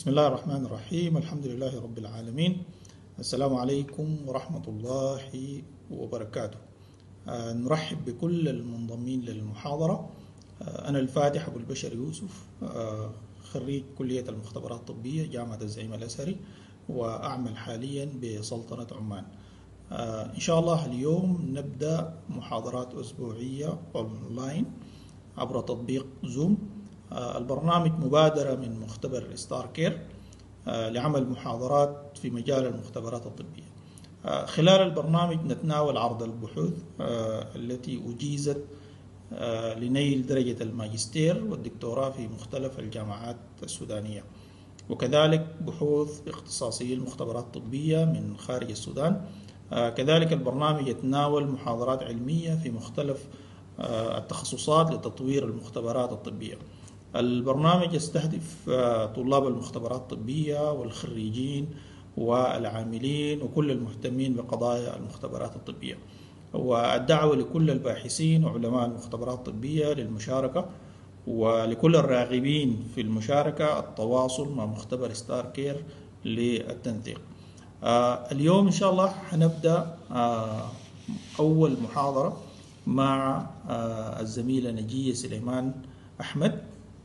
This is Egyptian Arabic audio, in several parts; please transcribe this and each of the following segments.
بسم الله الرحمن الرحيم الحمد لله رب العالمين السلام عليكم ورحمة الله وبركاته آه، نرحب بكل المنضمين للمحاضرة آه، أنا الفاتح أبو البشر يوسف آه، خريج كلية المختبرات الطبية جامعة الزعيم الأزهري وأعمل حاليا بسلطنة عمان إن شاء الله اليوم نبدأ محاضرات أسبوعية أونلاين عبر تطبيق زوم البرنامج مبادرة من مختبر ستار كير لعمل محاضرات في مجال المختبرات الطبية خلال البرنامج نتناول عرض البحوث التي أجيزت لنيل درجة الماجستير والدكتوراه في مختلف الجامعات السودانية وكذلك بحوث اختصاصي المختبرات الطبية من خارج السودان كذلك البرنامج يتناول محاضرات علمية في مختلف التخصصات لتطوير المختبرات الطبية البرنامج يستهدف طلاب المختبرات الطبية والخريجين والعاملين وكل المهتمين بقضايا المختبرات الطبية والدعوة لكل الباحثين وعلماء المختبرات الطبية للمشاركة ولكل الراغبين في المشاركة التواصل مع مختبر ستار كير للتنسيق اليوم إن شاء الله هنبدأ أول محاضرة مع الزميلة نجية سليمان أحمد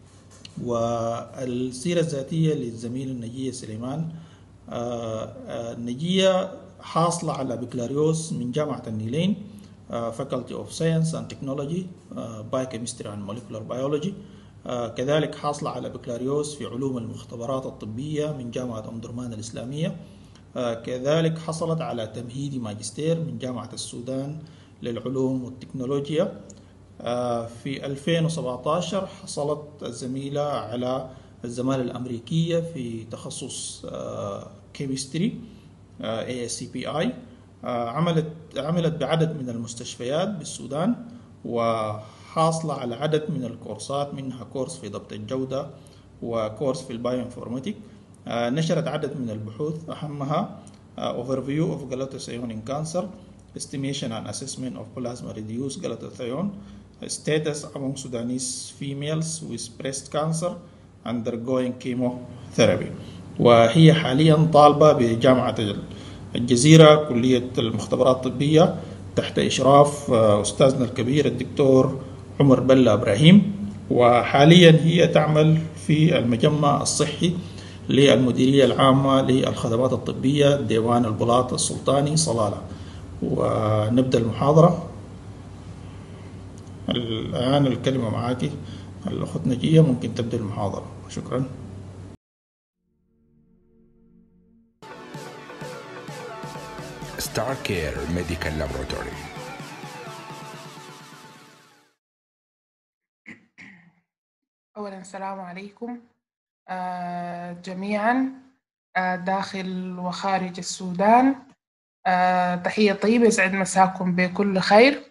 والسيرة الذاتية للزميل النجية سليمان نجية حاصلة على بكالوريوس من جامعة النيلين Faculty of Science and Technology Biochemistry and Molecular Biology كذلك حاصلة على بكالوريوس في علوم المختبرات الطبية من جامعة أم درمان الإسلامية كذلك حصلت على تمهيدي ماجستير من جامعة السودان للعلوم والتكنولوجيا في 2017 حصلت الزميلة على الزمالة الأمريكية في تخصص كيمستري ASCPI عملت عملت بعدد من المستشفيات بالسودان وحاصلة على عدد من الكورسات منها كورس في ضبط الجودة وكورس في البايو انفورماتيك نشرت عدد من البحوث أهمها Overview of glutathione in Cancer Estimation and Assessment of Plasma Reduced Glutathione Status among Sudanese females with breast cancer undergoing chemotherapy وهي حاليا طالبة بجامعة الجزيرة كلية المختبرات الطبية تحت إشراف أستاذنا الكبير الدكتور عمر بلا إبراهيم وحاليا هي تعمل في المجمع الصحي للمديرية العامة للخدمات الطبية ديوان البلاط السلطاني صلالة ونبدأ المحاضرة الآن الكلمة معك الأخت نجية ممكن تبدأ المحاضرة شكرا ستار كير ميديكال لابوراتوري أولا السلام عليكم آه جميعا آه داخل وخارج السودان آه تحية طيبة يسعد مساكم بكل خير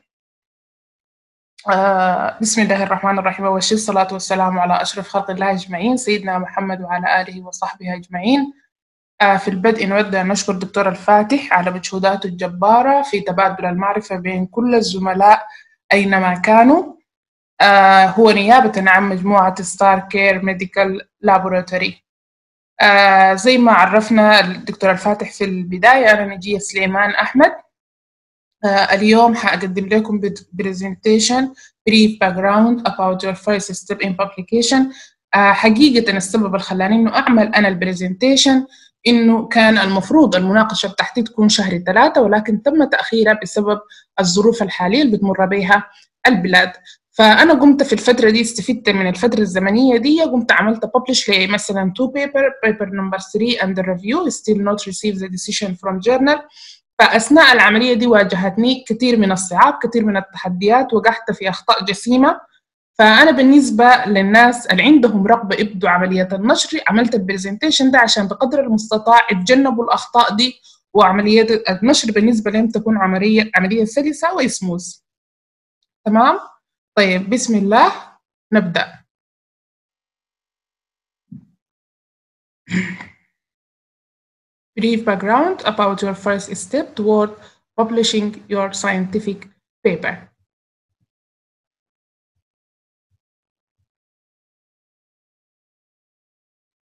آه بسم الله الرحمن الرحيم أول شيء الصلاة والسلام على أشرف خلق الله أجمعين سيدنا محمد وعلى آله وصحبه أجمعين آه في البدء نود أن نشكر الدكتور الفاتح على مجهوداته الجبارة في تبادل المعرفة بين كل الزملاء أينما كانوا آه هو نيابة عن مجموعة ستار كير ميديكال لابوراتوري زي ما عرفنا الدكتور الفاتح في البداية أنا نجية سليمان أحمد Uh, اليوم حأقدم لكم presentation brief background about your first step in publication uh, حقيقة السبب اللي خلاني إنه أعمل أنا البرزنتيشن إنه كان المفروض المناقشة بتاعتي تكون شهر ثلاثة ولكن تم تأخيرها بسبب الظروف الحالية اللي بتمر بها البلاد فأنا قمت في الفترة دي استفدت من الفترة الزمنية دي قمت عملت publish مثلا two paper paper number three under review still not received the decision from journal فأثناء العملية دي واجهتني كثير من الصعاب كثير من التحديات وقعت في أخطاء جسيمة فأنا بالنسبة للناس اللي عندهم رغبة يبدوا عملية النشر عملت البرزنتيشن ده عشان بقدر المستطاع يتجنبوا الأخطاء دي وعملية النشر بالنسبة لهم تكون عملية عملية سلسة وسموث تمام؟ طيب بسم الله نبدأ brief background about your first step toward publishing your scientific paper.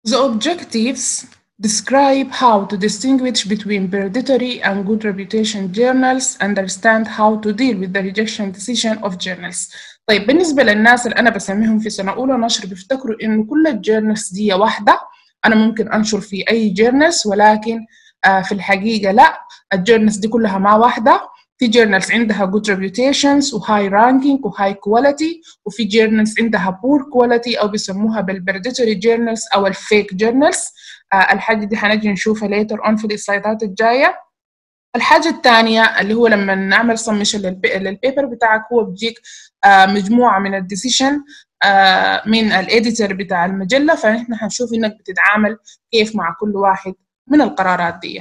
The objectives describe how to distinguish between predatory and good reputation journals, understand how to deal with the rejection decision of journals. طيب بالنسبة للناس اللي أنا بسميهم في سنة أولى نشر بيفتكروا إنه كل الجورنالز دي واحدة أنا ممكن أنشر في أي جورنالز ولكن آه في الحقيقة لا الجورنالز دي كلها ما واحدة في جورنالز عندها good reputations وهاي رانكينج وهاي كواليتي وفي جورنالز عندها poor كواليتي أو بيسموها بالبرديتوري جورنالز أو الفيك جورنالز آه الحاجة دي حنجي نشوفها later on في السلايدات الجاية الحاجة الثانية اللي هو لما نعمل سمشن للبيبر بتاعك هو بيجيك آه مجموعة من الديسيشن آه من الاديتور بتاع المجلة فنحن حنشوف انك بتتعامل كيف مع كل واحد من القرارات دي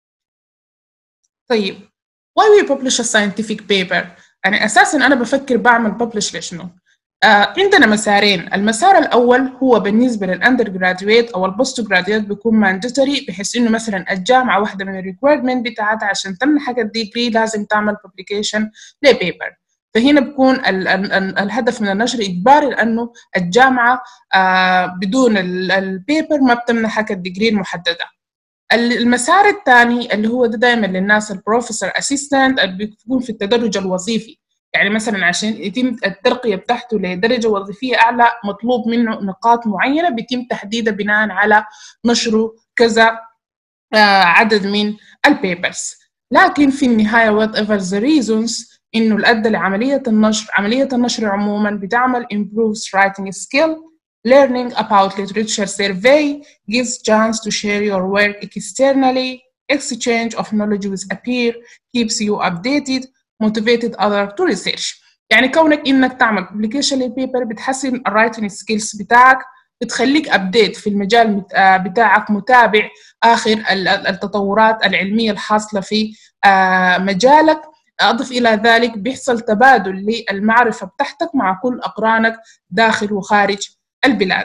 طيب why we publish a scientific paper يعني اساسا انا بفكر بعمل publish لشنو آه عندنا مسارين المسار الاول هو بالنسبه للاندر جراديويت او البوست جراديويت بيكون مانداتوري بحيث انه مثلا الجامعه واحده من الريكويرمنت بتاعتها عشان تمنحك الديجري لازم تعمل ببليكيشن لبيبر فهنا بكون ال ال ال الهدف من النشر اجباري لانه الجامعه آه بدون البيبر ما بتمنحك الديجري المحدده المسار الثاني اللي هو ده دائما للناس البروفيسور اسيستنت اللي بيكون في التدرج الوظيفي يعني مثلا عشان يتم الترقيه بتاعته لدرجه وظيفيه اعلى مطلوب منه نقاط معينه بيتم تحديدها بناء على نشره كذا آه عدد من البيبرز لكن في النهايه وات ايفر ذا ريزونز انه الادى لعمليه النشر عمليه النشر عموما بتعمل improves writing skill learning about literature survey gives chance to share your work externally exchange of knowledge with a peer keeps you updated motivated other to research يعني كونك انك تعمل publication للبيبر بتحسن الرايتنج سكيلز بتاعك بتخليك ابديت في المجال بتاعك متابع اخر التطورات العلميه الحاصله في مجالك اضف الى ذلك بيحصل تبادل للمعرفه بتاعتك مع كل اقرانك داخل وخارج البلاد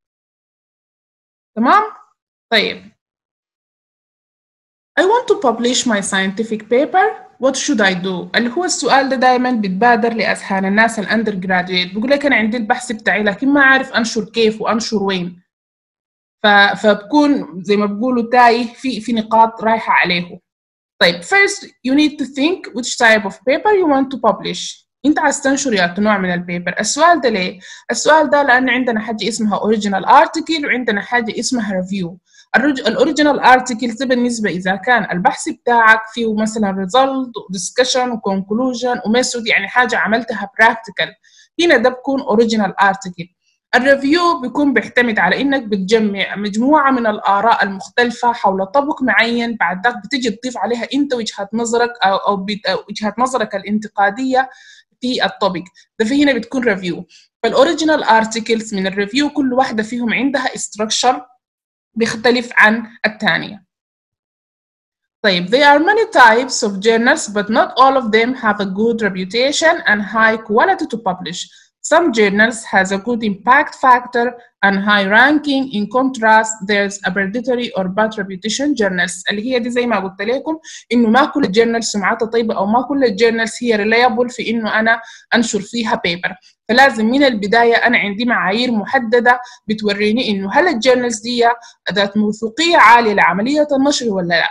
تمام طيب I want to publish my scientific paper what should I do اللي هو السؤال ده دائما بيتبادر لأذهان الناس الأندر جراديويت بيقول لك أنا عندي البحث بتاعي لكن ما عارف أنشر كيف وأنشر وين ف... فبكون زي ما بيقولوا تايه في في نقاط رايحة عليه طيب first you need to think which type of paper you want to publish انت عايز تنشر يا نوع من البيبر السؤال ده ليه السؤال ده لان عندنا حاجه اسمها original article وعندنا حاجه اسمها review الاوريجينال ارتكل ده بالنسبه اذا كان البحث بتاعك فيه مثلا ريزلت ودiscussion وكونكلوجن وميثود يعني حاجه عملتها براكتيكال هنا ده بكون اوريجينال ارتكل الريفيو بيكون بيعتمد على انك بتجمع مجموعه من الاراء المختلفه حول طبق معين بعد ذاك بتجي تضيف عليها انت وجهه نظرك او او وجهه نظرك الانتقاديه في الطبق ده في هنا بتكون ريفيو فالاوريجينال ارتكلز من الريفيو كل واحده فيهم عندها استراكشر بيختلف عن الثانية. طيب there are many types of journals but not all of them have a good reputation and high quality to publish. Some journals has a good impact factor and high ranking. In contrast, there's a predatory or bad reputation journals اللي هي دي زي ما قلت لكم إنه ما كل الجورنال سمعتها طيبة أو ما كل الجورنالز هي reliable في إنه أنا أنشر فيها بيبر. فلازم من البداية أنا عندي معايير محددة بتوريني إنه هل الجورنالز دي ذات موثوقية عالية لعملية النشر ولا لا.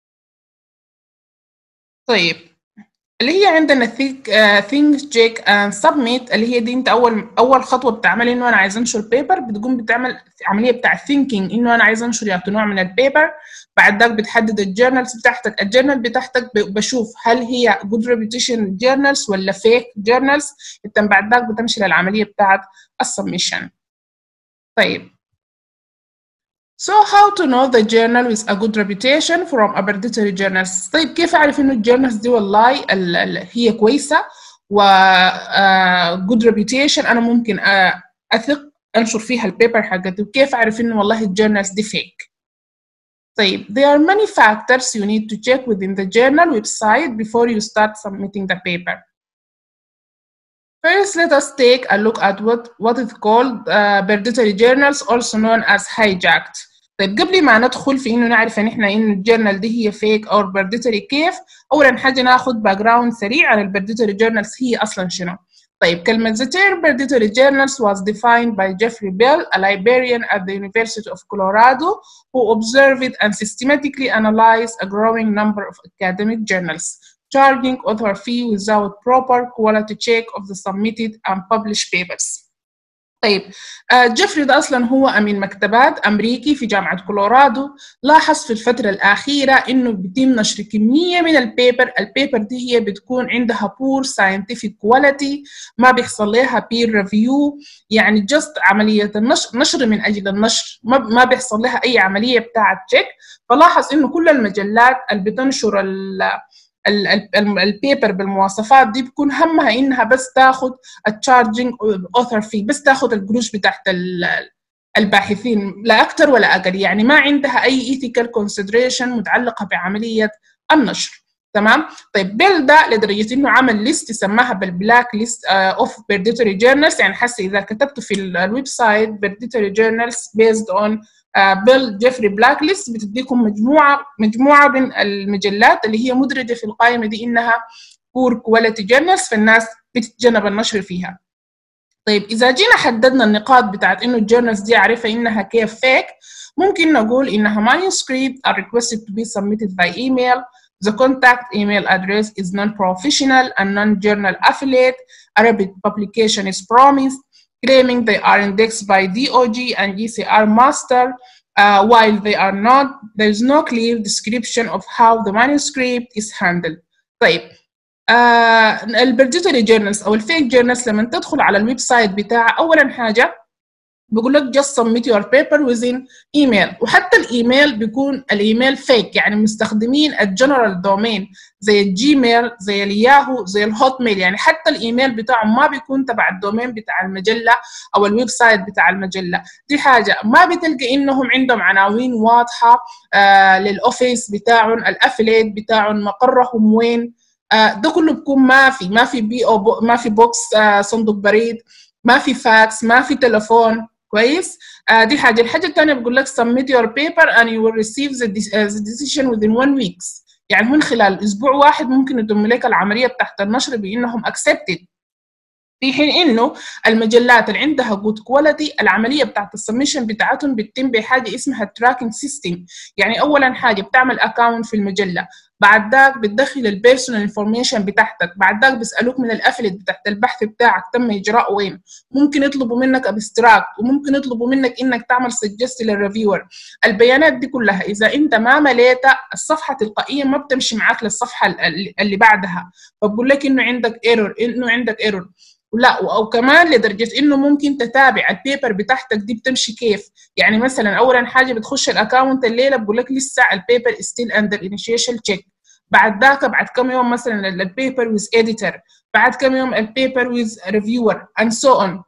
طيب اللي هي عندنا think uh, think check and submit اللي هي دي انت اول اول خطوه بتعمل انه انا عايز انشر بيبر بتقوم بتعمل عمليه بتاع thinking انه انا عايز انشر يعني نوع من البيبر بعد ذاك بتحدد الجورنالز بتاعتك الجورنال بتاعتك بشوف هل هي good reputation journals ولا fake journals انت بعد ذاك بتمشي للعمليه بتاعت السبمشن طيب So how to know the journal with a good reputation from a predatory journals طيب كيف أعرف إنه الجورنالز دي والله ال ال هي كويسة و uh, good reputation أنا ممكن uh, أثق أنشر فيها البيبر حقتي وكيف أعرف إنه والله الجورنالز دي fake طيب there are many factors you need to check within the journal website before you start submitting the paper First, let us take a look at what, what is called uh, predatory journals, also known as hijacked. طيب قبل ما ندخل في انه نعرف ان احنا ان الجورنال دي هي فيك او برديتوري كيف اولا حاجه ناخذ باك جراوند سريع عن البرديتوري جورنالز هي اصلا شنو طيب كلمة the term predatory journals was defined by Jeffrey Bell, a librarian at the University of Colorado, who observed and systematically analyzed a growing number of academic journals, charging author fee without proper quality check of the submitted and published papers. طيب آه جيفري ده اصلا هو امين مكتبات امريكي في جامعه كولورادو لاحظ في الفتره الاخيره انه بيتم نشر كميه من البيبر البيبر دي هي بتكون عندها بور ساينتفك كواليتي ما بيحصل لها بير ريفيو يعني جست عمليه النشر نشر من اجل النشر ما, ما بيحصل لها اي عمليه بتاعه تشيك فلاحظ انه كل المجلات اللي بتنشر البيبر بالمواصفات دي بيكون همها انها بس تاخد التشارجنج اوثر في بس تاخد القروش بتاعت الباحثين لا اكثر ولا اقل يعني ما عندها اي ايثيكال كونسيدريشن متعلقه بعمليه النشر تمام طيب بيل ده لدرجه انه عمل ليست سماها بالبلاك ليست اوف بيرديتوري جورنالز يعني حسي اذا كتبت في الويب سايت بيرديتوري جورنالز بيزد اون بيل جيفري بلاك ليست بتديكم مجموعه مجموعه من المجلات اللي هي مدرجه في القائمه دي انها بور كواليتي جورنالز فالناس بتتجنب النشر فيها طيب اذا جينا حددنا النقاط بتاعت انه الجورنالز دي عارفه انها كيف فيك ممكن نقول انها manuscript are requested to be submitted by email The contact email address is non-professional and non-journal affiliate. Arabic publication is promised. claiming they are indexed by DOG and GCR master. Uh, while they are not, there is no clear description of how the manuscript is handled. طيب آه البرجيتوري جورنالز او الفيك جورنالز لما تدخل على الويب سايت بتاعها اولا حاجه بيقول لك just submit your paper within email وحتى الايميل بيكون الايميل فيك يعني مستخدمين الجنرال دومين زي الجيميل زي الياهو زي الهوت ميل يعني حتى الايميل بتاعهم ما بيكون تبع الدومين بتاع المجله او الويب سايت بتاع المجله دي حاجه ما بتلقى انهم عندهم عناوين واضحه آه للاوفيس بتاعهم الافليت بتاعهم مقرهم وين آه ده كله بيكون ما في ما في بي او ما في بوكس آه صندوق بريد ما في فاكس ما في تليفون كويس آه دي حاجه الحاجه الثانيه بقول لك submit your paper and you will receive the, uh, the decision within one weeks يعني من خلال اسبوع واحد ممكن يتم لك العمليه بتاعت النشر بانهم accepted في حين انه المجلات اللي عندها جود كواليتي العمليه بتاعت السبمشن بتاعتهم بتتم بحاجه اسمها تراكنج سيستم يعني اولا حاجه بتعمل اكونت في المجله بعد ذاك بتدخل البيرسونال انفورميشن بتاعتك بعد ذاك بيسالوك من الافلت بتاعت البحث بتاعك تم اجراء وين ممكن يطلبوا منك ابستراكت وممكن يطلبوا منك انك تعمل سجست للريفيور البيانات دي كلها اذا انت ما مليتها الصفحه تلقائيا ما بتمشي معاك للصفحه اللي بعدها فبقول لك انه عندك ايرور انه عندك ايرور لا او كمان لدرجه انه ممكن تتابع البيبر بتاعتك دي بتمشي كيف يعني مثلا اولا حاجه بتخش الاكونت الليله بقول لك لسه البيبر ستيل اندر انيشيشن تشيك بعد ذاك بعد كم يوم مثلا البيبر ويز اديتور بعد كم يوم البيبر ويز ريفيور اند سو اون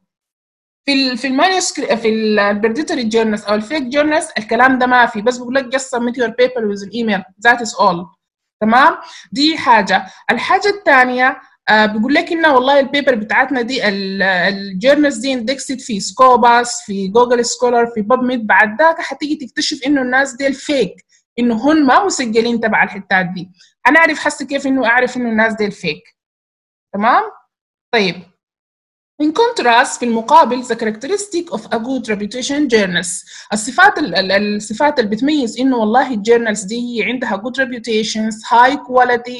في ال في المانيوسكريبت في البرديتوري جورنالز او الفيك جورنالز الكلام ده ما في بس بقول لك just submit your paper with an email that is all تمام دي حاجه الحاجه الثانيه آه بيقول لك ان والله البيبر بتاعتنا دي الجورنالز دي اندكسد في سكوباس في جوجل سكولر في باب ميد بعد ذاك حتيجي تكتشف انه الناس دي الفيك انه هن ما مسجلين تبع الحتات دي انا اعرف حسي كيف انه اعرف انه الناس دي الفيك تمام طيب In contrast في المقابل the characteristic of a good reputation journals الصفات ال الصفات اللي بتميز انه والله الجورنالز دي عندها good reputations high quality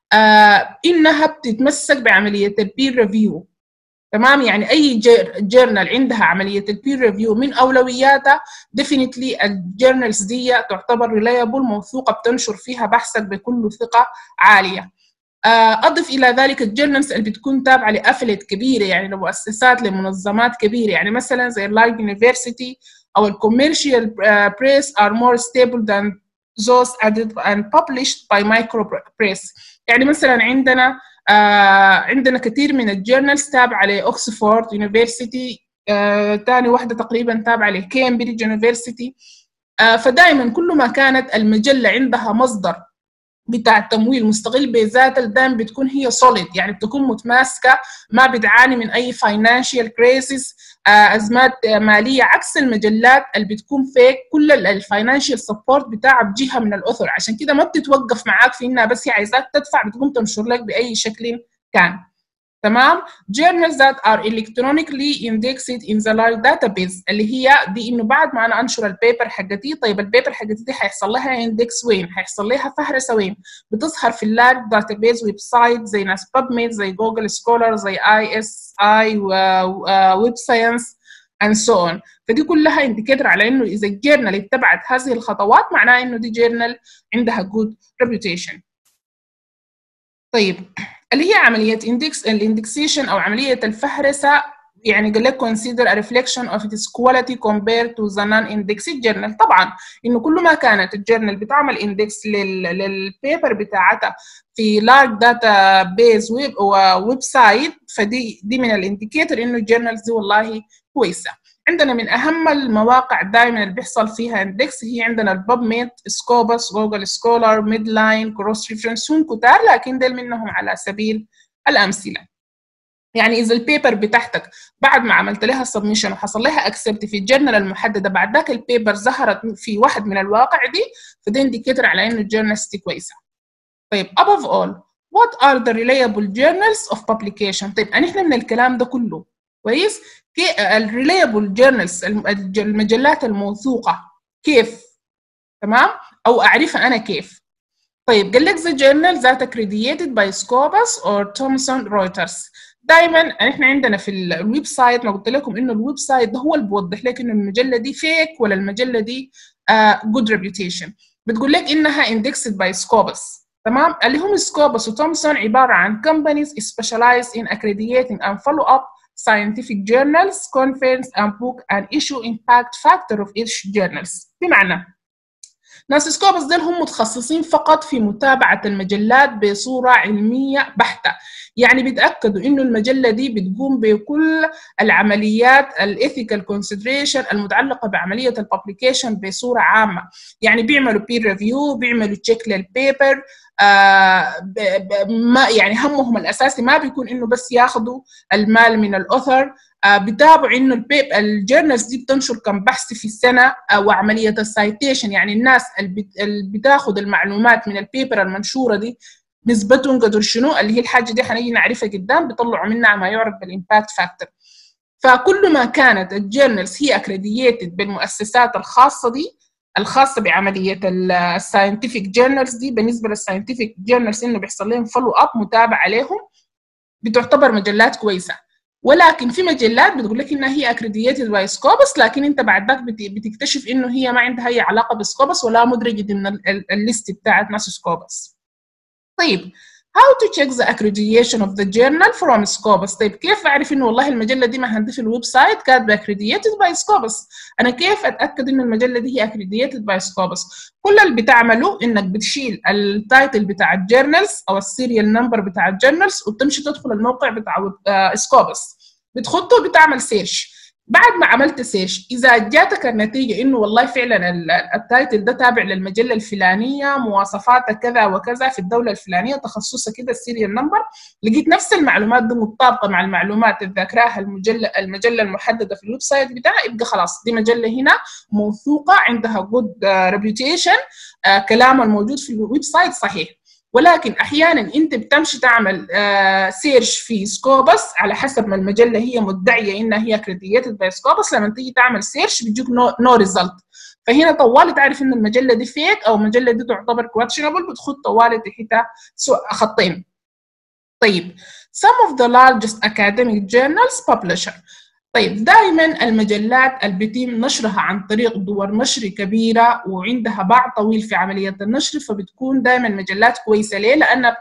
آه انها بتتمسك بعمليه البير ريفيو تمام يعني اي جورنال عندها عمليه البير ريفيو من اولوياتها ديفينتلي الجورنالز دي تعتبر ريلايبل موثوقه بتنشر فيها بحثك بكل ثقه عاليه اضف الى ذلك الجورنالز اللي بتكون تابعه لافلت كبيره يعني لمؤسسات لمنظمات كبيره يعني مثلا زي اللايف يونيفرسيتي او الكوميرشال بريس are more stable than those added and published by micro press يعني مثلا عندنا آه عندنا كثير من الجورنالز تابعه لاوكسفورد يونيفرسيتي آه ثاني واحده تقريبا تابعه لكامبريدج يونيفرسيتي آه فدائما كل ما كانت المجله عندها مصدر بتاع التمويل مستقل بذاتها دائما بتكون هي سوليد يعني بتكون متماسكه ما بتعاني من اي فاينانشال كريسيس ازمات ماليه عكس المجلات اللي بتكون فيك كل الفاينانشال سبورت بتاعها بجهه من الاثر عشان كده ما بتتوقف معاك في انها بس هي عايزاك تدفع بتقوم تنشر لك باي شكل كان تمام journals that are electronically indexed in the large database اللي هي دي انه بعد ما انا انشر البيبر حقتي طيب البيبر حقتي دي حيحصل لها اندكس وين حيحصل لها فهرسه وين بتظهر في اللارج داتابيز ويب سايت زي ناس PubMed زي جوجل سكولر زي اي اس اي ويب ساينس and so on فدي كلها انديكيتور على انه اذا الجيرنال اتبعت هذه الخطوات معناه انه دي جيرنال عندها good reputation طيب اللي هي عملية اندكس الاندكسيشن أو عملية الفهرسة يعني قال لك consider a reflection of its quality compared to the non-indexed journal طبعا انه كل ما كانت الجورنال بتعمل اندكس للبيبر بتاعتها في large data base ويب ويب سايت فدي دي من الانديكيتور انه الجورنالز دي والله كويسه عندنا من اهم المواقع دائما اللي بيحصل فيها اندكس هي عندنا الباب ميت سكوبس جوجل سكولر ميد لاين كروس ريفرنس هم كتار لكن دول منهم على سبيل الامثله يعني اذا البيبر بتاعتك بعد ما عملت لها سبمشن وحصل لها اكسبت في الجورنال المحدده بعد ذاك البيبر ظهرت في واحد من الواقع دي فده انديكيتور على انه الجورنالز دي كويسه طيب above all what are the reliable journals of publication طيب احنا من الكلام ده كله كويس الريليبل جورنالز المجلات الموثوقه كيف تمام او اعرفها انا كيف طيب قال لك the journal that accredited by Scopus or Thomson Reuters دائما احنا عندنا في الويب سايت ما قلت لكم انه الويب سايت ده هو اللي بيوضح لك انه المجله دي فيك ولا المجله دي جود uh, ريبيوتيشن بتقول لك انها indexed by Scopus تمام اللي هم سكوبس وتومسون عباره عن companies specialized in accrediting and follow up scientific journals, conference and book and issue impact factor of each journals بمعنى ناس سكوبس دول هم متخصصين فقط في متابعة المجلات بصورة علمية بحتة يعني بيتأكدوا إنه المجلة دي بتقوم بكل العمليات الإثيكال كونسيدريشن المتعلقة بعملية الببليكيشن بصورة عامة يعني بيعملوا بير ريفيو بيعملوا تشيك للبيبر آه ما يعني همهم الاساسي ما بيكون انه بس ياخذوا المال من الاوثر آه بيتابعوا انه البيب الجورنالز دي بتنشر كم بحث في السنه آه وعمليه السايتيشن يعني الناس اللي بتاخذ المعلومات من البيبر المنشوره دي نسبتهم قدر شنو اللي هي الحاجه دي حنيجي نعرفها قدام بيطلعوا منها ما يعرف بالامباكت فاكتور فكل ما كانت الجورنالز هي اكريديتد بالمؤسسات الخاصه دي الخاصه بعمليه الساينتفك جورنالز دي بالنسبه للساينتفك جورنالز انه بيحصل لهم فولو اب متابعه عليهم بتعتبر مجلات كويسه ولكن في مجلات بتقول لك انها هي اكريديتد باي سكوبس لكن انت بعد ذاك بتكتشف انه هي ما عندها اي علاقه بسكوبس ولا مدرجه ضمن الليست بتاعت ناس سكوبس طيب How to check the accreditation of the journal from Scopus طيب كيف أعرف إنه والله المجلة دي ما عندي في الويب سايت كاتبة accredited by Scopus أنا كيف أتأكد إنه المجلة دي هي accredited by Scopus كل اللي بتعمله إنك بتشيل التايتل بتاع الجورنالز أو السيريال نمبر بتاع الجورنالز وتمشي تدخل الموقع بتاع سكوبس بتخطه بتعمل سيرش بعد ما عملت سيرش اذا جاتك النتيجه انه والله فعلا التايتل ده تابع للمجله الفلانيه مواصفاتها كذا وكذا في الدوله الفلانيه تخصصها كده السيريال نمبر لقيت نفس المعلومات دي متطابقه مع المعلومات اللي ذاكراها المجله المجله المحدده في الويب سايت بتاعها يبقى خلاص دي مجله هنا موثوقه عندها جود ريبيوتيشن كلام الموجود في الويب سايت صحيح ولكن احيانا انت بتمشي تعمل آه سيرش في سكوبس على حسب ما المجله هي مدعيه انها هي كريديتد باي سكوبس لما تيجي تعمل سيرش بيجيك نو, نو ريزلت فهنا طوالي تعرف ان المجله دي فيك او المجله دي تعتبر كواتشنبل بتخد طوالي تحتها خطين طيب some of the largest academic journals publisher طيب دائما المجلات اللي بيتم نشرها عن طريق دور نشر كبيرة وعندها باع طويل في عملية النشر فبتكون دائما مجلات كويسة ليه؟ لأن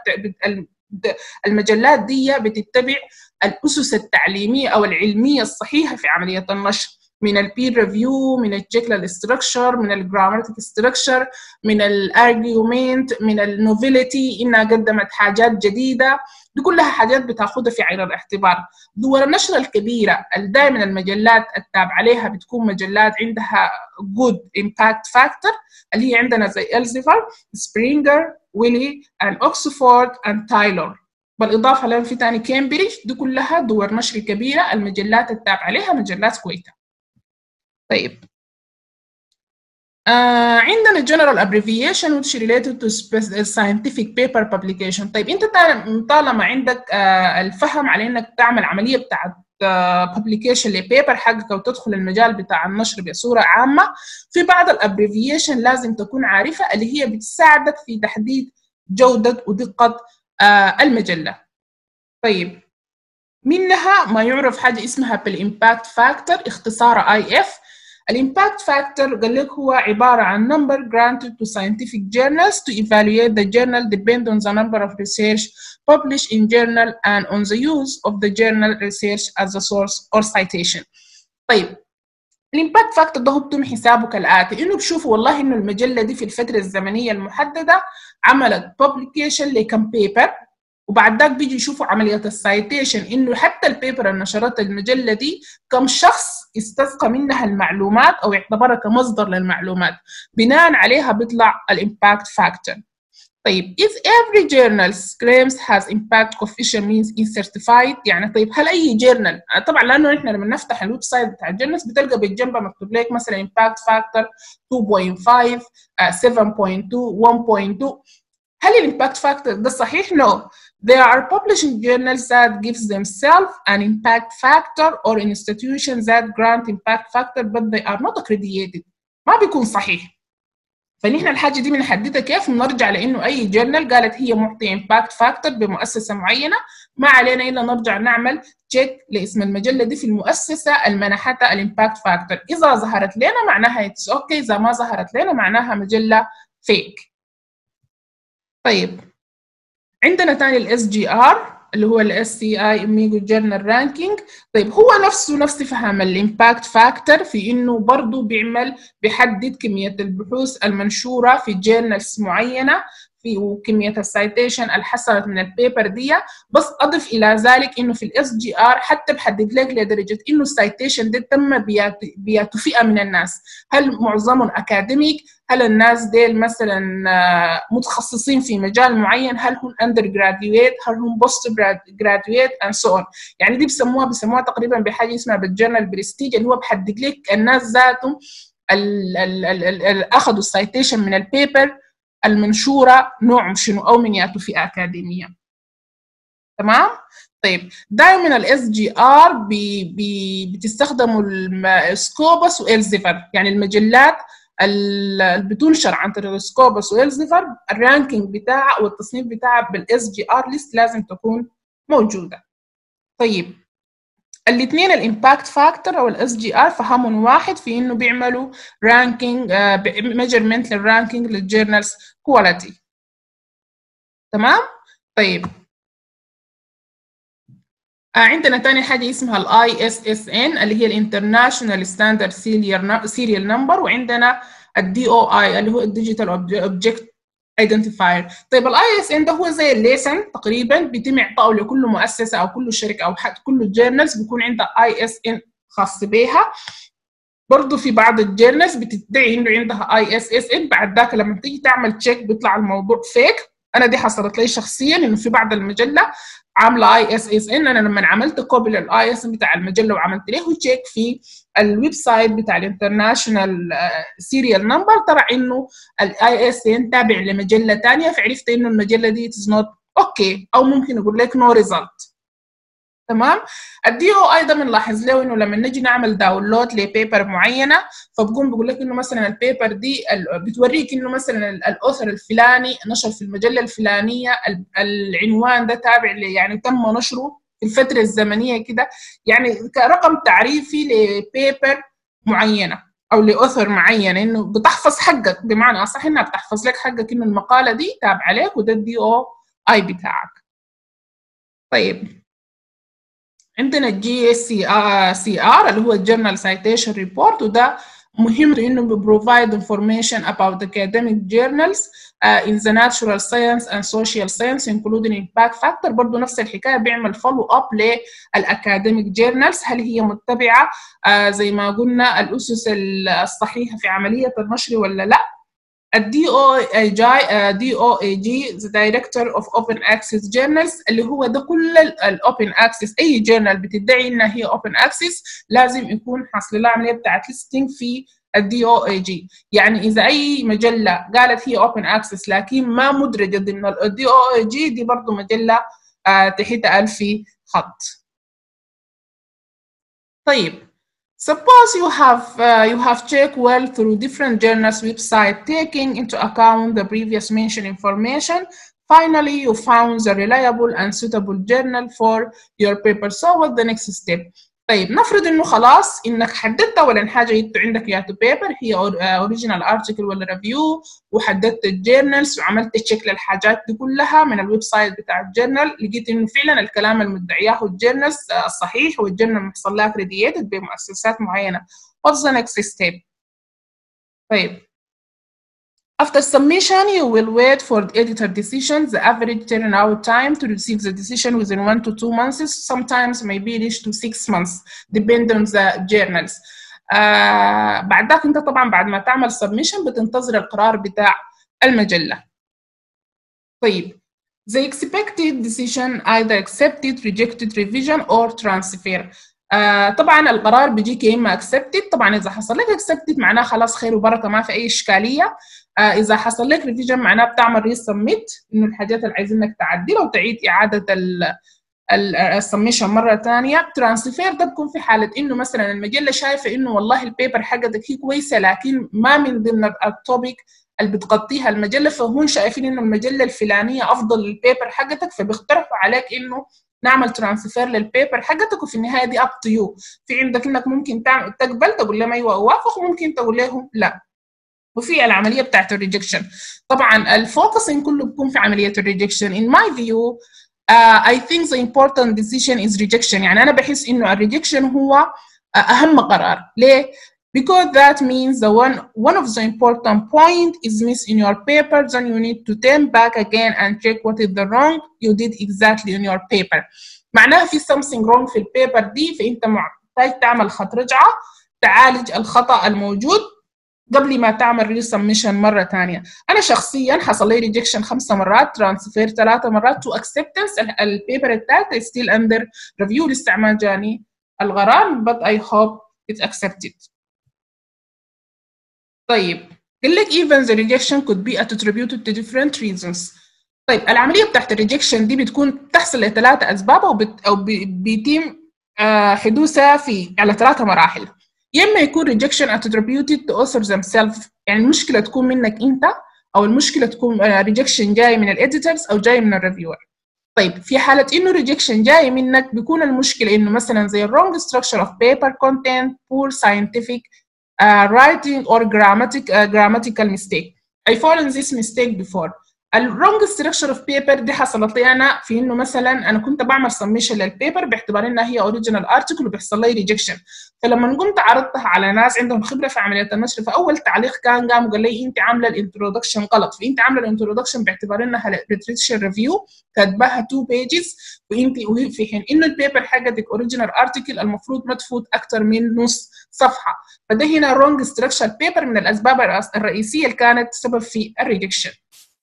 المجلات دي بتتبع الأسس التعليمية أو العلمية الصحيحة في عملية النشر من البير ريفيو من التشيك ستراكشر من الجراماتيك ستراكشر من الارجيومنت من النوفيليتي انها قدمت حاجات جديده دي كلها حاجات بتاخدها في عين الاعتبار دور النشر الكبيره دائما المجلات التابعه عليها بتكون مجلات عندها جود امباكت فاكتور اللي هي عندنا زي الزيفر سبرينجر ويلي and اوكسفورد and تايلور بالاضافه لهم في تاني كامبريدج دي كلها دور نشر كبيره المجلات التابعه عليها مجلات كويسه طيب آه عندنا general abbreviation which related to scientific paper publication طيب انت طالما عندك آه الفهم على انك تعمل عمليه بتاعت آه publication لبيبر حقك او تدخل المجال بتاع النشر بصوره عامه في بعض الابريفيشن لازم تكون عارفها اللي هي بتساعدك في تحديد جوده ودقه آه المجله طيب منها ما يعرف حاجه اسمها بالامباكت فاكتور اختصارها اي اف الامباكت فاكتور قال لك هو عبارة عن number granted to scientific journals to evaluate the journal depend on the number of research published in journal and on the use of the journal research as a source or citation. طيب الامباكت فاكتور ده هو بتم حسابه كالآتي إنه بشوفوا والله إنه المجلة دي في الفترة الزمنية المحددة عملت publication لكم بيبر وبعد ذاك بيجي يشوفوا عملية السايتيشن إنه حتى البيبر اللي نشرت المجلة دي كم شخص استسقى منها المعلومات أو اعتبرها كمصدر للمعلومات بناء عليها بيطلع الامباكت فاكتور طيب if every journal claims has impact coefficient means is certified يعني طيب هل اي جورنال طبعا لانه احنا لما نفتح الويب سايت بتاع الجورنالز بتلقى بالجنب مكتوب لك مثلا impact factor 2.5 7.2 1.2 هل الامباكت فاكتور ده صحيح؟ No. There are publishing journals that gives themselves an impact factor or institutions that grant impact factor but they are not accredited. ما بيكون صحيح. فنحن الحاجة دي بنحددها كيف بنرجع لأنه أي جورنال قالت هي معطية impact factor بمؤسسة معينة ما علينا إلا نرجع نعمل تشيك لاسم المجلة دي في المؤسسة المنحتها الامباكت فاكتور إذا ظهرت لنا معناها اتس اوكي إذا ما ظهرت لنا معناها مجلة فيك طيب عندنا تاني الاس جي ار اللي هو الاس سي اي اميجو جورنال رانكينج طيب هو نفسه نفس فهم الامباكت فاكتور في انه برضه بيعمل بيحدد كميه البحوث المنشوره في جورنالز معينه في وكميه السايتيشن اللي حصلت من البيبر دي بس اضف الى ذلك انه في الاس جي ار حتى بحدد لك لدرجه انه السايتيشن ده تم بيات فئه من الناس هل معظمهم اكاديميك هل الناس ديل مثلا متخصصين في مجال معين هل هم اندر جراديويت هل هم بوست جراديويت اند سو اون يعني دي بسموها بسموها تقريبا بحاجه اسمها بالجورنال برستيج اللي هو بحدد لك الناس ذاتهم اللي اخذوا السايتيشن من البيبر المنشوره نوع شنو او من ياتوا فئه اكاديميه تمام طيب دائما الاس جي ار بي بي بتستخدموا السكوبس والزفر يعني المجلات اللي بتنشر عن طريق سكوبس والزفر الرانكينج بتاعها والتصنيف بتاعها بالاس جي ار ليست لازم تكون موجوده طيب الاثنين الامباكت فاكتور او الاس جي ار فهمهم واحد في انه بيعملوا رانكينج ميجرمنت للرانكينج للجورنالز كواليتي تمام طيب آه عندنا تاني حاجة اسمها الاي اس اس ان اللي هي الانترناشونال ستاندرد سيريال نمبر وعندنا الدي او اي اللي هو الديجيتال اوبجكت ايدنتيفاير طيب الاي اس ان ده هو زي الليسن تقريبا بيتم اعطائه لكل مؤسسه او كل شركه او حتى كل الجورنالز بيكون عندها اي اس ان خاص بها برضه في بعض الجورنالز بتدعي انه عندها اي اس اس ان بعد ذاك لما تيجي تعمل تشيك بيطلع الموضوع فيك انا دي حصلت لي شخصيا انه في بعض المجله عامله اي اس اس ان انا لما عملت كوبي للاي اس ان بتاع المجله وعملت له تشيك في الويب سايت بتاع الانترناشونال سيريال نمبر طلع انه الاي اس ان تابع لمجله ثانيه فعرفت انه المجله دي از نوت اوكي او ممكن اقول لك نو no ريزلت تمام الدي او اي ده بنلاحظ له انه لما نجي نعمل داونلود لبيبر معينه فبقوم بقول لك انه مثلا البيبر دي بتوريك انه مثلا الاوثر الفلاني نشر في المجله الفلانيه العنوان ده تابع يعني تم نشره في الفتره الزمنيه كده يعني كرقم تعريفي لبيبر معينه او لاوثر معين انه بتحفظ حقك بمعنى اصح انها بتحفظ لك حقك انه المقاله دي تابعه لك وده الدي او اي بتاعك طيب عندنا الجي اس سي سي ار اللي هو الجورنال سايتيشن ريبورت وده مهم انه بروفايد information about academic journals uh, in the natural science and social science including impact factor برضه نفس الحكايه بيعمل فولو اب للاكاديميك جورنالز هل هي متبعه uh, زي ما قلنا الاسس الصحيحه في عمليه النشر ولا لا الدي او اي جي دي او اي جي ذا دايركتور اوف اوبن اكسس جورنالز اللي هو ده كل الاوبن اكسس اي جورنال بتدعي انها هي اوبن اكسس لازم يكون حاصل لها عمليه بتاعت ليستنج في الدي او اي جي يعني اذا اي مجله قالت هي اوبن اكسس لكن ما مدرجه ضمن الدي او اي جي دي برضه مجله آه تحتها ألف خط طيب Suppose you have uh, you have checked well through different journals website taking into account the previous mentioned information. Finally, you found the reliable and suitable journal for your paper. So what the next step? طيب نفرض انه خلاص انك حددت اول حاجه انت عندك يا تو بيبر هي اوريجينال ارتكل ولا ريفيو وحددت الجورنالز وعملت تشيك للحاجات دي كلها من الويب سايت بتاع الجورنال لقيت انه فعلا الكلام المدعياه الجورنالز الصحيح والجورنال محصل لها كريديتد بمؤسسات معينه what's the next step طيب After submission, you will wait for the editor decision. The average turnout time to receive the decision within one to two months, sometimes maybe reach to six months, depending on the journals. آه بعد ذاك انت طبعا بعد ما تعمل submission بتنتظر القرار بتاع المجلة. طيب The expected decision either accepted, rejected, revision or transfer. آه طبعا القرار بيجيك يا اما accepted طبعا اذا حصل لك accepted معناه خلاص خير وبركه ما في اي اشكاليه آه اذا حصل لك ريفيجن معناه بتعمل ريسبميت انه الحاجات اللي عايزينك تعدلها وتعيد اعاده السبمشن مره ثانيه ترانسفير ده بكون في حاله انه مثلا المجله شايفه انه والله البيبر حقتك هي كويسه لكن ما من ضمن التوبيك اللي بتغطيها المجله فهم شايفين انه المجله الفلانيه افضل للبيبر حقتك فبيقترحوا عليك انه نعمل ترانسفير للبيبر حقتك وفي النهايه دي اب تو يو في عندك انك ممكن تعمل تقبل تقول لهم ايوه اوافق وممكن تقول لهم لا وفي العمليه بتاعت الريجكشن طبعا الفوكسنج كله بيكون في عمليه الريجكشن in my view uh, I think the important decision is rejection يعني انا بحس انه الريجكشن هو اهم قرار ليه because that means the one one of the important point is missed in your paper then you need to turn back again and check what is the wrong you did exactly in your paper معناها في something wrong في البيبر دي فانت محتاج تعمل خط رجعه تعالج الخطا الموجود قبل ما تعمل ريسبمشن مره ثانيه انا شخصيا حصل لي ريجكشن خمسه مرات ترانسفير ثلاثه مرات تو اكسبتنس البيبر الثالثه ستيل اندر ريفيو لسه ما جاني الغرام but I hope it's accepted طيب قال لك even the rejection could be attributed to different reasons طيب العمليه بتاعت الريجكشن دي بتكون تحصل لثلاثه اسباب او بت او بيتم آه حدوثها في على ثلاثه مراحل يا اما يكون rejection attributed to author themselves يعني المشكله تكون منك انت او المشكله تكون rejection جاي من الاديتورز او جاي من الريفيور طيب في حاله انه rejection جاي منك بيكون المشكله انه مثلا زي wrong structure of paper content poor scientific uh, writing or grammatic, uh, grammatical mistake I fallen this mistake before الرونج ستراكشر اوف بيبر دي حصلت لي انا في انه مثلا انا كنت بعمل سبمشن للبيبر باعتبار انها هي اوريجينال ارتكل وبيحصل لي ريجكشن فلما قمت عرضتها على ناس عندهم خبره في عمليه النشر فاول تعليق كان قام وقال لي انت عامله الانترودكشن غلط فانت عامله الانترودكشن باعتبار انها ليتريتشر ريفيو كاتباها تو بيجز وانت في حين انه البيبر حقتك اوريجينال ارتكل المفروض ما تفوت اكثر من نص صفحه فده هنا رونج ستراكشر بيبر من الاسباب الرئيسيه اللي كانت سبب في الريجكشن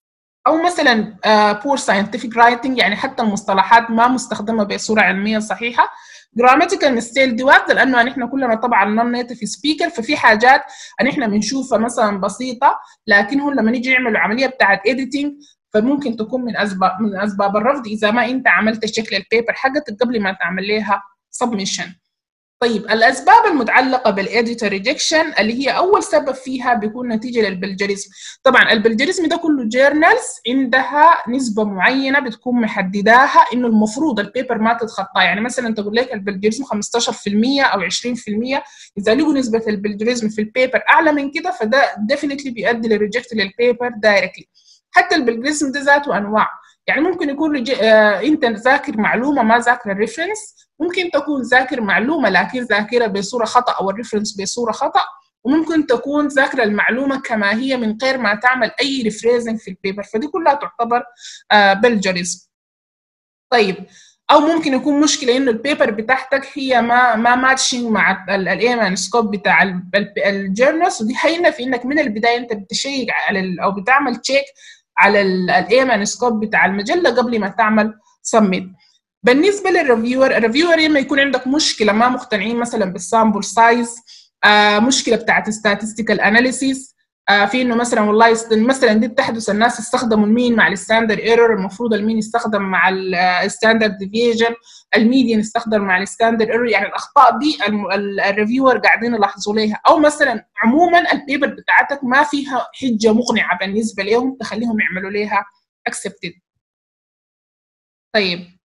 او مثلا بور ساينتفك رايتنج يعني حتى المصطلحات ما مستخدمه بصوره علميه صحيحه جراماتيكال ميستيل دي واحده لانه احنا كلنا طبعا نون نيتف سبيكر ففي حاجات احنا بنشوفها مثلا بسيطه لكن هم لما نيجي نعمل العمليه بتاعت اديتنج فممكن تكون من اسباب من اسباب الرفض اذا ما انت عملت شكل البيبر حقتك قبل ما تعمل لها سبمشن طيب الاسباب المتعلقه بالاديتور ريجكشن اللي هي اول سبب فيها بيكون نتيجه للبلجريزم طبعا البلجريزم ده كله جورنالز عندها نسبه معينه بتكون محدداها انه المفروض البيبر ما تتخطى يعني مثلا تقول لك البلجريزم 15% او 20% اذا لقوا نسبه البلجريزم في البيبر اعلى من كده فده ديفينتلي بيؤدي للريجكت للبيبر دايركتلي حتى البلجريزم ده ذاته انواع يعني ممكن يكون رج... آه انت ذاكر معلومه ما ذاكر الريفرنس ممكن تكون ذاكر معلومه لكن ذاكرها بصوره خطا او الريفرنس بصوره خطا وممكن تكون ذاكره المعلومه كما هي من غير ما تعمل اي ريفريزنج في البيبر فدي كلها تعتبر آه بلجريزم طيب او ممكن يكون مشكله انه البيبر بتاعتك هي ما ما ماتشنج مع الايمان سكوب بتاع الجورنالز ودي هينا في انك من البدايه انت بتشيك على او بتعمل تشيك على الايمان سكوب بتاع المجله قبل ما تعمل سبميت بالنسبه للريفيور الريفيور لما يكون عندك مشكله ما مقتنعين مثلا بالسامبل سايز آه مشكله بتاعت statistical analysis آه في انه مثلا والله مثلا دي بتحدث الناس استخدموا المين مع الستاندرد ايرور المفروض المين يستخدم مع الستاندرد ديفيجن الميديان يستخدم مع الستاندرد ايرور يعني الاخطاء دي الريفيور قاعدين يلاحظوا ليها او مثلا عموما البيبر بتاعتك ما فيها حجه مقنعه بالنسبه لهم تخليهم يعملوا ليها accepted طيب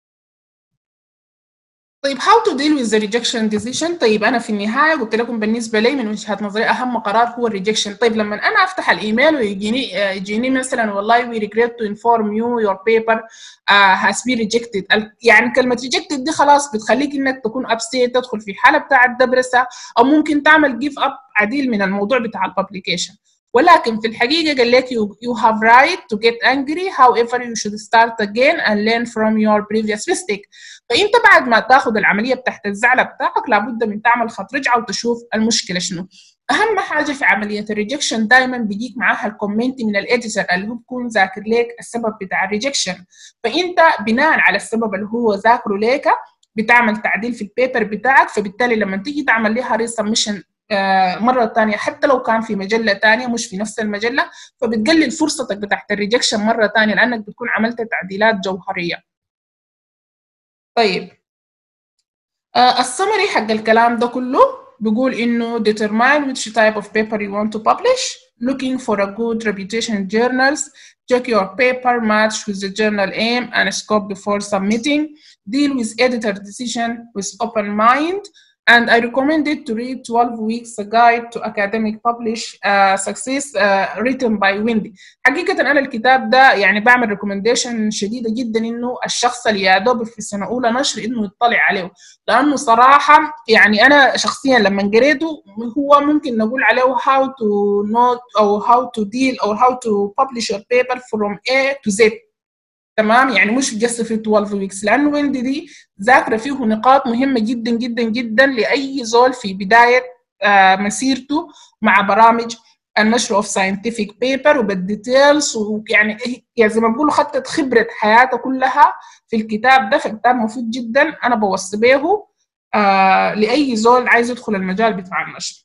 طيب how to deal with the rejection decision طيب انا في النهايه قلت لكم بالنسبه لي من وجهه نظري اهم قرار هو الريجكشن طيب لما انا افتح الايميل ويجيني يجيني مثلا والله we regret to inform you your paper uh, has been rejected يعني كلمه rejected دي خلاص بتخليك انك تكون upset تدخل في حاله بتاعه دبرسه او ممكن تعمل give up عديل من الموضوع بتاع الببليكيشن ولكن في الحقيقة قال لك you, you have right to get angry however you should start again and learn from your previous mistake فأنت بعد ما تاخذ العملية بتاعت الزعلة بتاعك لابد من تعمل خط رجعة وتشوف المشكلة شنو أهم حاجة في عملية الريجكشن دايما بيجيك معاها الكومنت من الإديتور اللي هو بيكون ذاكر لك السبب بتاع الريجكشن فأنت بناء على السبب اللي هو ذاكره لك بتعمل تعديل في البيبر بتاعك فبالتالي لما تيجي تعمل لها ريسبمشن مرة تانية حتى لو كان في مجلة تانية مش في نفس المجلة فبتقلل فرصتك بتاعت الريجكشن مرة تانية لأنك بتكون عملت تعديلات جوهرية طيب آه السمري حق الكلام ده كله بيقول إنه determine which type of paper you want to publish looking for a good reputation journals check your paper match with the journal aim and scope before submitting deal with editor decision with open mind and I recommended to read 12 weeks a guide to academic publish uh, success uh, written by Wendy حقيقة أنا الكتاب ده يعني بعمل ريكومنديشن شديدة جدا إنه الشخص اللي يا دوب في سنة أولى نشر إنه يطلع عليه لأنه صراحة يعني أنا شخصيا لما قريته هو ممكن نقول عليه how to note أو how to deal أو how to publish your paper from A to Z تمام يعني مش جس في 12 ويكس لانه ويندي دي ذاكره فيه نقاط مهمه جدا جدا جدا لاي زول في بدايه آه مسيرته مع برامج النشر اوف ساينتفك بيبر وبالديتيلز ويعني يعني زي ما بقولوا خدت خبره حياته كلها في الكتاب ده فكتاب مفيد جدا انا بوصي به آه لاي زول عايز يدخل المجال بتاع النشر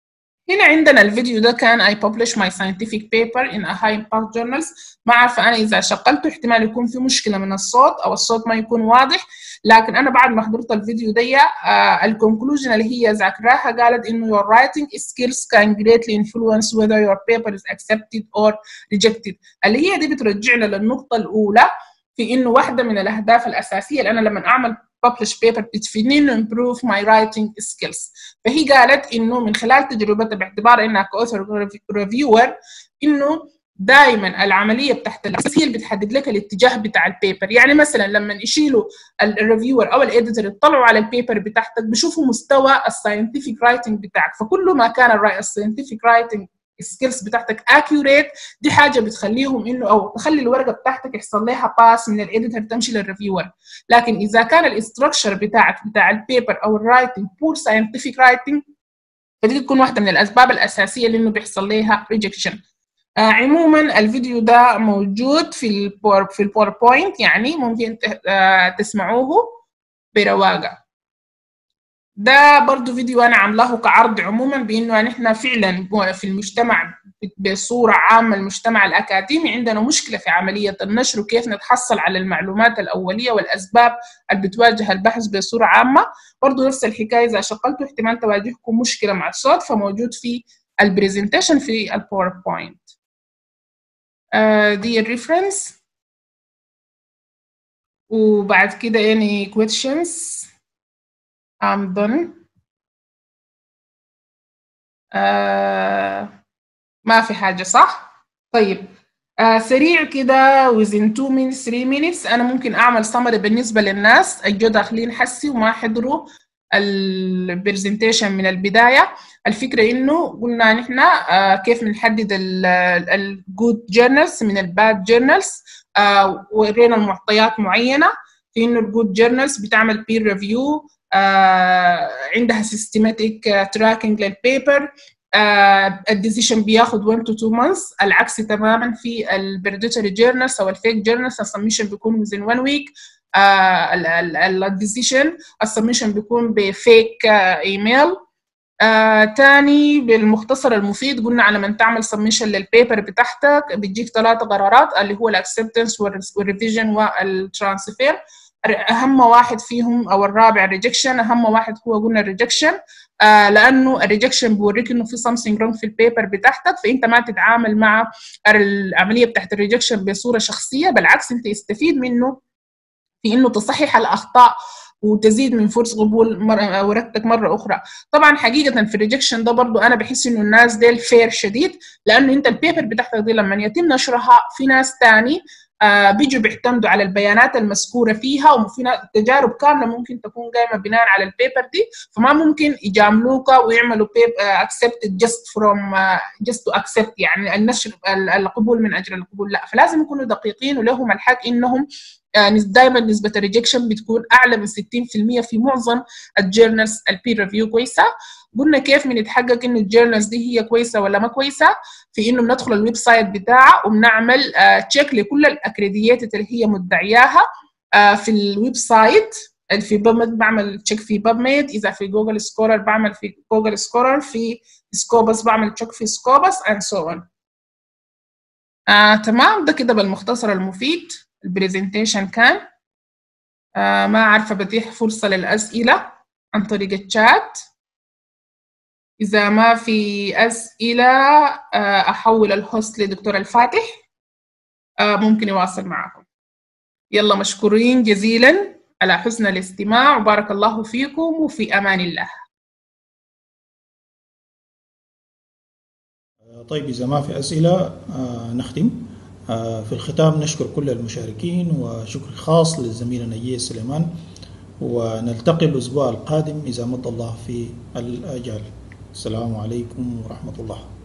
هنا عندنا الفيديو ده كان I publish my scientific paper in a high impact journals ما عارفة أنا إذا شغلته احتمال يكون في مشكلة من الصوت أو الصوت ما يكون واضح لكن أنا بعد ما حضرت الفيديو دي آه الكونكلوجن اللي هي ذاكراها قالت إنه your writing skills can greatly influence whether your paper is accepted or rejected اللي هي دي بترجعنا للنقطة الأولى في إنه واحدة من الأهداف الأساسية اللي أنا لما أعمل publish paper بتفيدني انه improve my writing skills فهي قالت انه من خلال تجربتها باعتبار انها كاوثر ريفيور انه دائما العمليه بتاعت الاساس هي اللي بتحدد لك الاتجاه بتاع البيبر يعني مثلا لما يشيلوا الريفيور او الاديتور يطلعوا على البيبر بتاعتك بيشوفوا مستوى الساينتفك رايتنج بتاعك فكل ما كان الساينتفك رايتنج السكيلز بتاعتك اكيوريت دي حاجه بتخليهم انه او تخلي الورقه بتاعتك يحصل لها باس من الاديتور تمشي للريفيور لكن اذا كان الاستراكشر بتاعك بتاع البيبر او الرايتنج بور ساينتفك رايتنج فدي تكون واحده من الاسباب الاساسيه اللي انه بيحصل لها ريجكشن آه عموما الفيديو ده موجود في البور في الباوربوينت يعني ممكن آه تسمعوه برواقه ده برضو فيديو انا عاملاه كعرض عموما بانه نحن فعلا في المجتمع بصوره عامه المجتمع الاكاديمي عندنا مشكله في عمليه النشر وكيف نتحصل على المعلومات الاوليه والاسباب اللي بتواجه البحث بصوره عامه برضو نفس الحكايه اذا شغلتوا احتمال تواجهكم مشكله مع الصوت فموجود في البرزنتيشن في الباوربوينت آه دي الريفرنس وبعد كده يعني questions I'm done آه ما في حاجة صح؟ طيب آه سريع كده within 2 minutes 3 minutes أنا ممكن أعمل summary بالنسبة للناس الجو داخلين حسي وما حضروا البرزنتيشن من البداية الفكرة إنه قلنا نحن آه كيف بنحدد الجود جورنالز من الباد جورنالز آه ورينا المعطيات معينة في إنه الجود جورنالز بتعمل بير ريفيو آه عندها سيستماتيك تراكنج للبيبر آه الديسيشن بياخد 1 to 2 months العكس تماما في البريديتوري جورنالز او الفيك جورنالز السبمشن بيكون within 1 week الديسيشن السبمشن بيكون بفيك ايميل آه، تاني بالمختصر المفيد قلنا على من تعمل سبمشن للبيبر بتاعتك بتجيك ثلاثة قرارات اللي هو الاكسبتنس والريفيجن والترانسفير اهم واحد فيهم او الرابع الريجكشن اهم واحد هو قلنا الريجكشن آه لانه الريجكشن بيوريك انه في something wrong في البيبر بتاعتك فانت ما تتعامل مع العمليه بتاعت الريجكشن بصوره شخصيه بالعكس انت يستفيد منه في انه تصحح الاخطاء وتزيد من فرص قبول مرة ورقتك مرة أخرى طبعا حقيقة في الريجكشن ده برضو أنا بحس إنه الناس ديل فير شديد لأنه أنت البيبر بتاعتك دي لما يتم نشرها في ناس تاني آه بيجوا بيعتمدوا على البيانات المذكوره فيها وفي تجارب كامله ممكن تكون قايمه بناء على البيبر دي فما ممكن يجاملوك ويعملوا بيب اكسبت جست فروم جست تو اكسبت يعني النشر القبول من اجل القبول لا فلازم يكونوا دقيقين ولهم الحق انهم يعني دائما نسبه الريجكشن بتكون اعلى من 60% في معظم الجورنالز البير ريفيو كويسه قلنا كيف بنتحقق انه الجورنالز دي هي كويسه ولا ما كويسه في انه بندخل الويب سايت بتاعها وبنعمل تشيك لكل الاكريديتد اللي هي مدعياها في الويب سايت في باب بعمل تشيك في باب ميد اذا في جوجل سكولر بعمل في جوجل سكولر في سكوبس بعمل تشيك في سكوبس اند سو اون تمام ده كده بالمختصر المفيد البرزنتيشن كان آه ما عارفه بتيح فرصه للاسئله عن طريق الشات إذا ما في أسئلة أحول الهوست لدكتور الفاتح ممكن يواصل معكم يلا مشكورين جزيلا على حسن الاستماع وبارك الله فيكم وفي أمان الله طيب إذا ما في أسئلة نختم في الختام نشكر كل المشاركين وشكر خاص للزميلة نجية سليمان ونلتقي الأسبوع القادم إذا مضى الله في الآجال السلام عليكم ورحمة الله